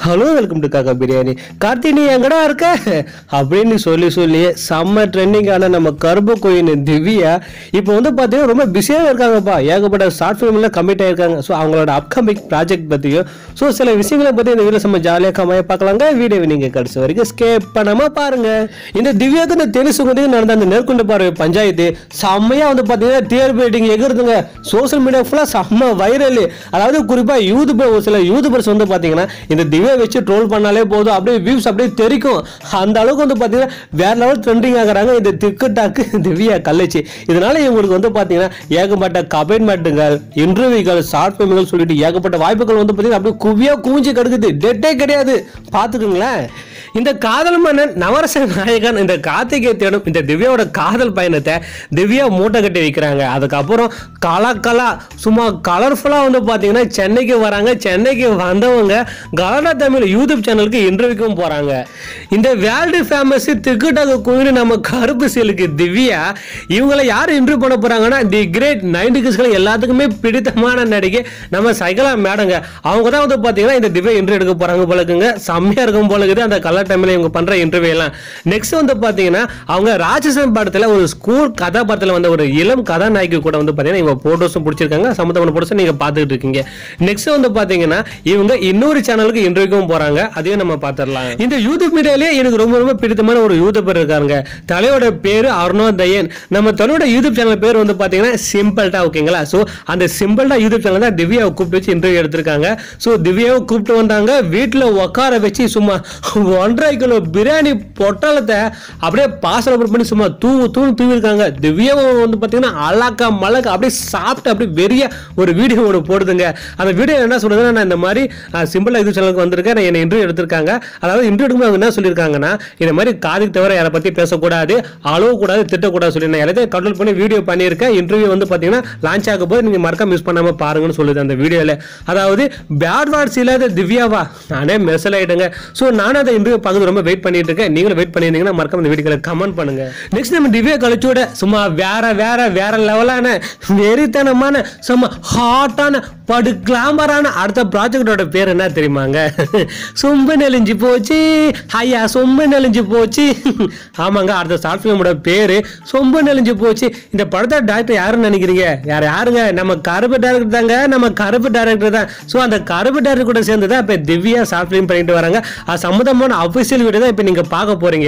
Hello welcome to காக்கா பிரியாணி கார்த்தி நீ எங்கடா இருக்க அப்படின்னு சொல்லி சொல்லி செம்ம ட்ரெண்டிங்கான நம்ம கருப்பு கோயின் திவ்யா இப்போ வந்து பார்த்தீங்கன்னா ரொம்ப பிஸியாக இருக்காங்கப்பா ஏகப்பட்ட ஷார்ட் ஃபிலிமில் கமிட் ஆயிருக்காங்க ஸோ அவங்களோட அப்கமிங் ப்ராஜெக்ட் பற்றியும் ஸோ சில விஷயங்களை பற்றி இந்த வீடியோ நம்ம ஜாலியாக கம்மியாக பார்க்கலாங்க வீடியோ நீங்கள் கடைசி வரைக்கும் ஸ்கேப் பண்ணாமல் பாருங்க இந்த திவ்யாவுக்கு இந்த தெனி சுகந்திக்கு நடந்த அந்த நேர்கொண்ட பார்வை பஞ்சாயத்து செம்மையாக வந்து பார்த்தீங்கன்னா டிஆர் பேட்டிங் எகிருதுங்க சோஷியல் மீடியா ஃபுல்லாக செம்ம வைரல் அதாவது குறிப்பாக யூடியூபர் ஒரு சில யூடியூபர்ஸ் வந்து பார்த்தீங்கன்னா இந்த திவ்யா வச்சு ட்ரோல் பண்ணாலே போதும் அப்படியே வியூஸ் அப்படியே தெரிக்கும் அந்த அளவுக்கு வந்து பார்த்தீங்கன்னா வேற லெவல் ட்ரெண்டிங் ஆகுறாங்க இந்த திக்கு டாக்கு திவ்யா கல்லிச்சு இதனால இவங்களுக்கு வந்து பார்த்தீங்கன்னா ஏகப்பட்ட கமெண்ட்மெண்ட்டுகள் இன்டர்வியூகள் ஷார்ட் ஃபிலிம்கள் சொல்லிட்டு ஏகப்பட்ட வாய்ப்புகள் வந்து பார்த்தீங்கன்னா அப்படியே குவியா குவிஞ்சு கிடக்குது டெட்டே கிடையாது பார்த்துக்குங்களேன் இந்த காதல் மன்னன் நவரச நாயகன் இந்த கார்த்திகை தேடும் இந்த திவ்யாவோட காதல் பயணத்தை திவ்யா மூட்டை கட்டி வைக்கிறாங்க அதுக்கப்புறம் கலா கலா சும்மா கலர்ஃபுல்லாக வந்து பார்த்தீங்கன்னா சென்னைக்கு வராங்க சென்னைக்கு வந்தவங்க கலடா தமிழ் யூடியூப் சேனலுக்கு இன்டர்வியூக்கும் போகிறாங்க இந்த வேர்ல்டு ஃபேமஸ் திக்குட்டாக குயின்னு நம்ம கருப்பு சேலுக்கு திவ்யா இவங்களை யார் இன்டர்வியூ பண்ண போகிறாங்கன்னா தி கிரேட் நைன்டி கிஸ்கள் எல்லாத்துக்குமே பிடித்தமான நடிகை நம்ம சைகலா மேடங்க அவங்க தான் வந்து பார்த்தீங்கன்னா இந்த திவ்யா இன்டர்வியூ எடுக்க போகிறாங்க போலக்குங்க செம்மையாக இருக்கும் போல இருக்குது அந்த கலர் டைமில் இவங்க பண்ணுற இன்டர்வியூ எல்லாம் நெக்ஸ்ட் வந்து பார்த்தீங்கன்னா அவங்க ராட்சசன் படத்தில் ஒரு ஸ்கூல் கதாபாத்திரத்தில் வந்த ஒரு இளம் கதாநாயகி கூட வந்து பார்த்தீங்கன்னா இவங்க ஃபோட்டோஸும் பிடிச்சிருக்காங்க சம்மந்தமான ஃபோட்டோஸும் நீங்கள் பார்த்துட்டு இருக்கீங்க நெக்ஸ்ட் வந்து பார்த்தீங்கன்னா இவங்க இன்னொரு சேனலுக்கு இன்டர்வியூக்கும் போகிறாங்க அதையும் நம்ம பார்த்துடலாம் இந்த யூடியூப் மீடியாலே எனக்கு ரொம்ப ரொம்ப பிடித்தமான ஒரு யூடியூபர் இருக்காங்க தலையோட பேர் அருணா தயன் நம்ம தலையோட யூடியூப் சேனல் பேர் வந்து பார்த்தீங்கன்னா சிம்பிள்டா ஓகேங்களா ஸோ அந்த சிம்பிள்டா யூடியூப் சேனல் தான் திவ்யாவை கூப்பிட்டு வச்சு இன்டர்வியூ எடுத்திருக்காங்க ஸோ திவ்யாவை கூப்பிட்டு வந்தாங்க வீட்டில் உட்கார வச்சு சும்மா ஒன்றரை கிலோ பிரியாணி பொட்டலத்தை அப்படியே பாசல் பண்ணி சும்மா தூவு தூணு தூவிருக்காங்க திவ்யாவும் வந்து பார்த்தீங்கன்னா அழகா மழக்கா அப்படியே சாப்பிட்டு அப்படியே வெறிய ஒரு வீடியோ ஒன்று போடுதுங்க அந்த வீடியோ என்ன சொல்றதுன்னா நான் இந்த மாதிரி சிம்பிள் இது சேனலுக்கு வந்திருக்கேன் நான் என்னை இன்டர்வியூ எடுத்திருக்காங்க அதாவது இன்டர்வியூ எடுக்கும்போது அவங்க என்ன சொல்லியிருக்காங்கன்னா இந்த மாதிரி காதுக்கு தவிர யாரை பற்றி பேசக்கூடாது அழவக்கூடாது திட்டக்கூடாது சொல்லி நான் எல்லாத்தையும் கண்ட்ரோல் பண்ணி வீடியோ பண்ணியிருக்கேன் இன்டர்வியூ வந்து பார்த்தீங்கன்னா லான்ச் ஆக போது நீங்கள் மறக்காம மிஸ் பண்ணாமல் பாருங்கன்னு சொல்லுது அந்த வீடியோவில் அதாவது பேட் வார்ட்ஸ் இல்லாத திவ்யாவா நானே மெசல் ஆயிட்டேங்க ஸோ நானும் அந்த இன்டர்வியூ பார்க்கறது ரொம்ப வெயிட் பண்ணிட்டு இருக்கேன் நீங்களும் வெயிட் பண்ணியிருந்தீங்கன்னா மறக்காம இந்த வீடியோல கமெண்ட் பண்ணுங்க நெக்ஸ்ட் நம்ம திவ்யா கழிச்சோட சும்மா வேற வேற வேற லெவலான வெறித்தனமான சும்மா ஹாட்டான படு கிளாமரான அடுத்த ப்ராஜெக்டோட பேர் என்ன தெரியுமாங்க சொம்பு நெலிஞ்சு போச்சு ஐயா சொம்பு நெலிஞ்சு போச்சு ஆமாங்க அடுத்த ஷார்ட் ஃபிலிமோட பேரு சொம்பு நெலிஞ்சு போச்சு இந்த படத்தை டேரக்டர் யாருன்னு நினைக்கிறீங்க யார் யாருங்க நம்ம கருப்பு டேரக்டர் தாங்க நம்ம கருப்பு டேரக்டர் தான் ஸோ அந்த கருப்பு டேரக்டர் கூட சேர்ந்து தான் இப்போ திவ்யா ஷார்ட் ஃபிலிம் பண்ணிட்டு வராங்க அது சம்மந்தமான அஃபிஷியல் வீடியோ தான் இப்போ நீங்கள் பார்க்க போறீங்க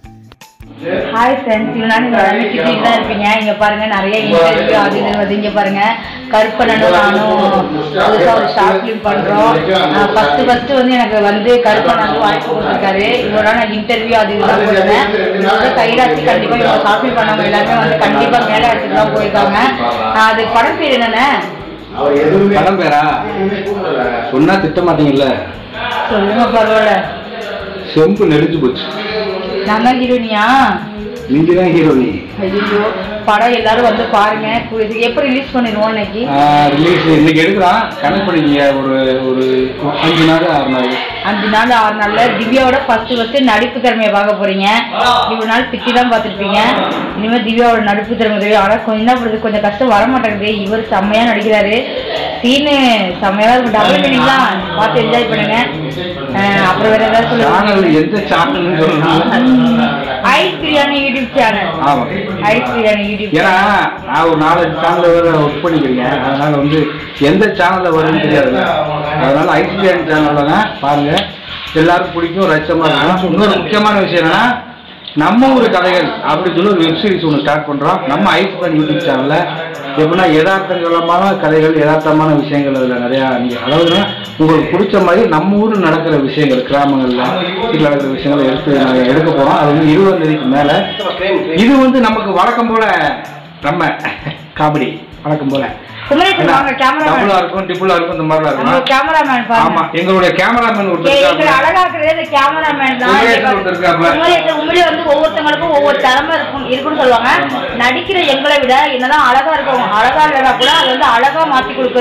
ஹாய் ஃப்ரெண்ட்ஸ் இவ்வளோ நாள் நீங்கள் வந்து சுற்றிட்டு தான் இருப்பீங்க இங்கே பாருங்க நிறைய இன்டர்வியூ அது இது வந்து இங்கே பாருங்க கருப்பண்ணனும் நானும் புதுசாக ஒரு ஷார்ட் ஃபிலிம் பண்ணுறோம் ஃபஸ்ட்டு ஃபஸ்ட்டு வந்து எனக்கு வந்து கருப்பண்ணனுக்கு வாய்ப்பு கொடுத்துருக்காரு இவ்வளோ நாள் நான் இன்டர்வியூ அது இதெல்லாம் போயிருந்தேன் வந்து கைராசி கண்டிப்பாக இவங்க ஷார்ட் ஃபிலிம் பண்ணவங்க எல்லாருமே வந்து கண்டிப்பாக மேலே இடத்துக்கு தான் போயிருக்காங்க ஆஹ் அது படம் பேர் என்னென்ன படம் பேரா சொன்னா திட்ட மாட்டீங்கல்ல சொல்லுங்க பரவாயில்ல செம்பு நெடிஞ்சு போச்சு நான் தான் ஹீரோனியா நீங்க தான் ஹீரோனி ஐயோ படம் எல்லாரும் வந்து பாருங்க இது எப்போ ரிலீஸ் பண்ணிடுவோம் இன்னைக்கு ரிலீஸ் இன்னைக்கு எடுக்கிறான் கணக்கு பண்ணிக்கங்க ஒரு ஒரு அஞ்சு நாள் ஆறு நாள் அஞ்சு நாள் ஆறு நாள்ல திவ்யாவோட ஃபர்ஸ்ட் ஃபர்ஸ்ட் நடிப்பு திறமையை பார்க்க போறீங்க இவ்வளவு நாள் பித்தி தான் பார்த்துருப்பீங்க இனிமேல் திவ்யாவோட நடிப்பு திறமை தெரியும் ஆனால் கொஞ்சம் தான் பண்ணுறது கொஞ்சம் கஷ்டம் வர மாட்டேங்குது இவர் செம்மையா நடிக்கிறாரு சீனு செம்மையா இருக்கும் டபுள் மீனிங் தான் பார்த்து என்ஜாய் பண்ணுங்க அஹ் அப்புறம் வேற ஏதாவது சேனல் சொல்லுங்க எந்த சேனல்னு சொல்லணும் ஐஸ் பிரியாணி யூடியூப் சேனல் ஆமா ஐஸ் பிரியாணி யூடியூப் ஏன்னா நான் ஒரு நாலஞ்சு சேனல்ல வேற ஒர்க் பண்ணிக்கிறீங்க அதனால வந்து எந்த சேனல்ல வரும்னு தெரியாதுல்ல அதனால ஐஸ்பிஎன் சேனல்ல தான் பாருங்க எல்லாருக்கும் பிடிக்கும் ரச்சமா இருக்கும் இன்னொரு முக்கியமான விஷயம் என்னன்னா நம்ம ஊர் கதைகள் அப்படின்னு சொல்லி ஒரு வெப் சீரிஸ் ஒன்று ஸ்டார்ட் பண்றோம் நம்ம ஐஸ்பிஎன் யூடியூப் சேனல்ல எப்படின்னா யதார்த்தமான கதைகள் யதார்த்தமான விஷயங்கள் அதில் நிறையா நீங்க அதாவது உங்களுக்கு பிடிச்ச மாதிரி நம்ம ஊரில் நடக்கிற விஷயங்கள் கிராமங்களில் வீட்டில் நடக்கிற விஷயங்களை எடுத்து நாங்கள் எடுக்க போகிறோம் அது வந்து இருபது தேதிக்கு மேலே இது வந்து நமக்கு வழக்கம் போல நம்ம காமெடி வழக்கம் போல குமரேசன் வாங்க கேமராமேன் டபுளா இருக்கும் டிபுளா இருக்கும் இந்த மாதிரிலாம் நம்ம இருக்கும் கேமராமேன் ஆமா பாருங்க எங்களுடைய கேமராமேன் ஒருத்தர் எங்களை இருக்காப்புல. அழகாக்குறதே இந்த கேமராமேன் தான் குமரேசன் ஒருத்தர் இருக்காப்புல. குமரேசன் உண்மையிலே வந்து ஒவ்வொருத்தவங்களுக்கும் ஒவ்வொரு திறமை இருக்கும் இருக்குன்னு சொல்லுவாங்க நடிக்கிற எங்களை விட என்னதான் அழகா இருக்கவங்க அழகா இல்லைனா கூட அது வந்து அழகா மாத்தி கொடுக்குறது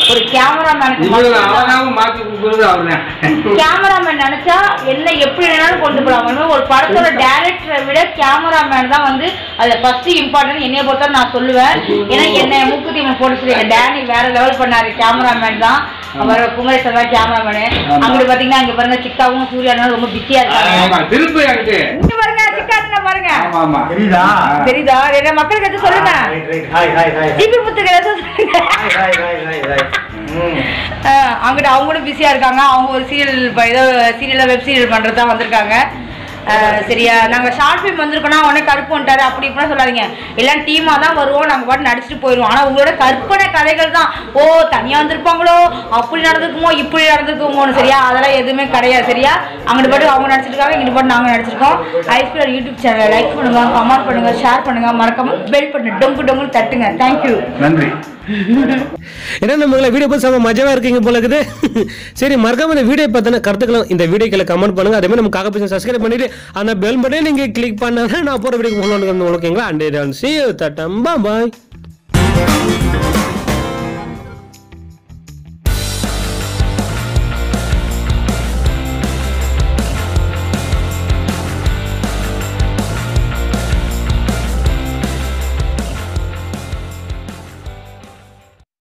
ஒரு கேமராமேனுக்கு இதுல அவனாம மாத்தி கொடுக்குறது அவர்தான் கேமராமேன் நினைச்சா என்ன எப்படி வேணாலும் கொண்டு போகலாம் அவன் ஒரு படத்தோட டைரக்டரை விட கேமராமேன் தான் வந்து அதுல ஃபர்ஸ்ட் இம்பார்ட்டன்ட் என்னைய பொறுத்தவரை நான் சொல்லுவேன் ஏன்னா என்ன மூக்குத்தி அம்மன் போட்டு சொல்லி டேனி வேற லெவல் பண்ணாரு கேமராமேன் தான் அவர் குமரேசன் தான் கேமராமேனு ஆமா. அங்கிட்டு பாத்தீங்கன்னா இங்க பாருங்க சிக்காவும் சூர்யானும் ரொம்ப பிஸியா இருக்காங்க ஆமா திருப்பி அங்கிட்டு இங்க பாருங்க சிக்கா அண்ணா பாருங்க ஆமா ஆமா தெரியுதா தெரியுதா என்ன மக்களுக்கு எதுவும் சொல்லுங்க right right hi hi hi GP புத்துக்கு எதுவும் சொல்லுங்க hi hi hi hi hi ம் ஆஹ் அங்கிட்ட அவங்களும் பிஸியா இருக்காங்க அவங்க ஒரு சீரியல் ஏதோ சீரியல்ல வெப் சீரியல் பண்றது தான் வந்திருக்காங்க ஆஹ் சரியா நாங்க ஷார்ட் ஃபிலிம் வந்திருக்கோம்னா உடனே கருப்பு வந்துட்டாரு அப்படி இப்படிலாம் சொல்லாதீங்க எல்லாம் டீமா தான் வருவோம் நாங்க பாட்டு நடிச்சுட்டு போயிடுவோம் ஆனா உங்களோட கற்பனை கதைகள் தான் ஓ தனியா வந்திருப்பாங்களோ அப்படி நடந்திருக்குமோ இப்படி நடந்திருக்குமோன்னு சரியா அதெல்லாம் எதுவுமே கிடையாது சரியா அங்கிட்டு பாட்டு அவங்க நடிச்சிருக்காங்க இங்கிட்டு பாட்டு நாங்க நடிச்சிருக்கோம் ஐஸ்பிஆர் யூடியூப் சேனலை லைக் பண்ணுங்க கமெண்ட் பண்ணுங்க ஷேர் பண்ணுங்க மறக்காம பெல் பண்ணு டொங்கு டொங்குன்னு தட்டுங்க தேங்க்யூ நன்றி ஏன்னா நம்மள வீடியோ பார்த்து செம்ம மஜாவா இருக்கீங்க போல இருக்குது சரி மறக்காம இந்த வீடியோ பார்த்தினா கருத்துக்கலாம் இந்த வீடியோக்களை கமெண்ட் பண்ணுங்க அதே மாதிரி நம்ம காக்க பேச சப்ஸ்கிரைப் பண்ணிட்டு அந்த பெல் பட்டனை நீங்க கிளிக் பண்ணா நான் போற வீடியோ போகணும் ஓகேங்களா அண்ட் சி தட்டம் பாய்